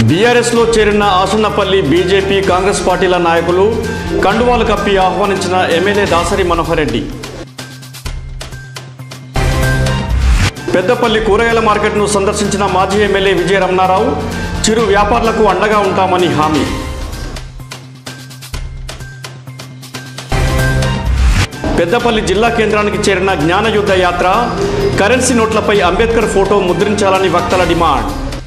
బీఆర్ఎస్లో చేరిన ఆసన్నపల్లి బీజేపీ కాంగ్రెస్ పార్టీల నాయకులు కండువాలు కప్పి ఆహ్వానించిన ఎమ్మెల్యే దాసరి మనోహర్ రెడ్డి పెద్దపల్లి కూరగాయల మార్కెట్ను సందర్శించిన మాజీ ఎమ్మెల్యే విజయ రమణారావు చిరు వ్యాపారులకు అండగా ఉంటామని హామీ పెద్దపల్లి జిల్లా కేంద్రానికి చేరిన జ్ఞానయుద్ధ యాత్ర కరెన్సీ నోట్లపై అంబేద్కర్ ఫోటో ముద్రించాలని వక్తల డిమాండ్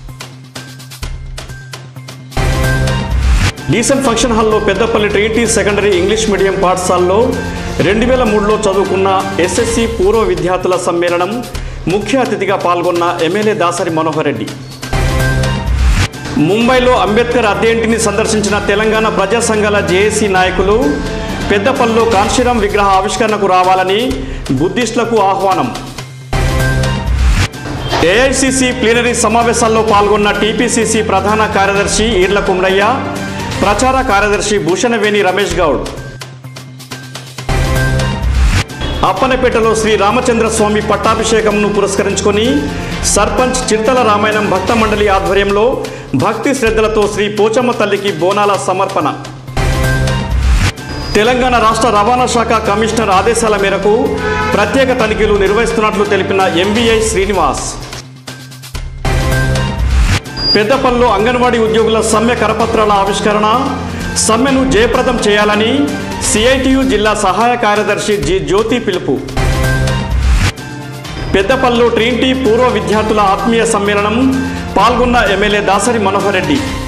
డీసెంట్ ఫంక్షన్ హాల్లో Peddapalli Trinity secondary English medium పాఠశాలలో రెండు వేల మూడులో చదువుకున్న ఎస్ఎస్సి పూర్వ విద్యార్థుల సమ్మేళనం ముఖ్య అతిథిగా పాల్గొన్న ఎమ్మెల్యే దాసరి మనోహర్ రెడ్డి ముంబైలో అంబేద్కర్ అద్దెంటిని సందర్శించిన తెలంగాణ ప్రజా సంఘాల జేఏసీ నాయకులు పెద్దపల్లిలో కాంశీరాం విగ్రహ ఆవిష్కరణకు రావాలని బుద్ధిస్టులకు ఆహ్వానం ఏఐసిసి ప్లీనరీ సమావేశాల్లో పాల్గొన్న టీపీసీసీ ప్రధాన కార్యదర్శి ఈర్ల కుమ్రయ్య ప్రచార కార్యదర్శి భూషణవేణి రమేష్ గౌడ్ అప్పనపేటలో శ్రీ రామచంద్ర స్వామి పట్టాభిషేకంను పురస్కరించుకొని సర్పంచ్ చింతల రామాయణం భక్త మండలి ఆధ్వర్యంలో భక్తి శ్రద్ధలతో శ్రీ పోచమ్మ తల్లికి బోనాల సమర్పణ తెలంగాణ రాష్ట్ర రవాణా శాఖ కమిషనర్ ఆదేశాల మేరకు ప్రత్యేక తనిఖీలు నిర్వహిస్తున్నట్లు తెలిపిన ఎంబీఐ శ్రీనివాస్ పెద్దపల్లిలో అంగన్వాడీ ఉద్యోగుల సమ్మె కరపత్రాల ఆవిష్కరణ సమ్మెను జయప్రదం చేయాలని సిఐటియు జిల్లా సహాయ కార్యదర్శి జి జ్యోతి పిలుపు పెద్దపల్లిలో ట్రీంటీ పూర్వ విద్యార్థుల ఆత్మీయ సమ్మేళనం పాల్గొన్న ఎమ్మెల్యే దాసరి మనోహర్ రెడ్డి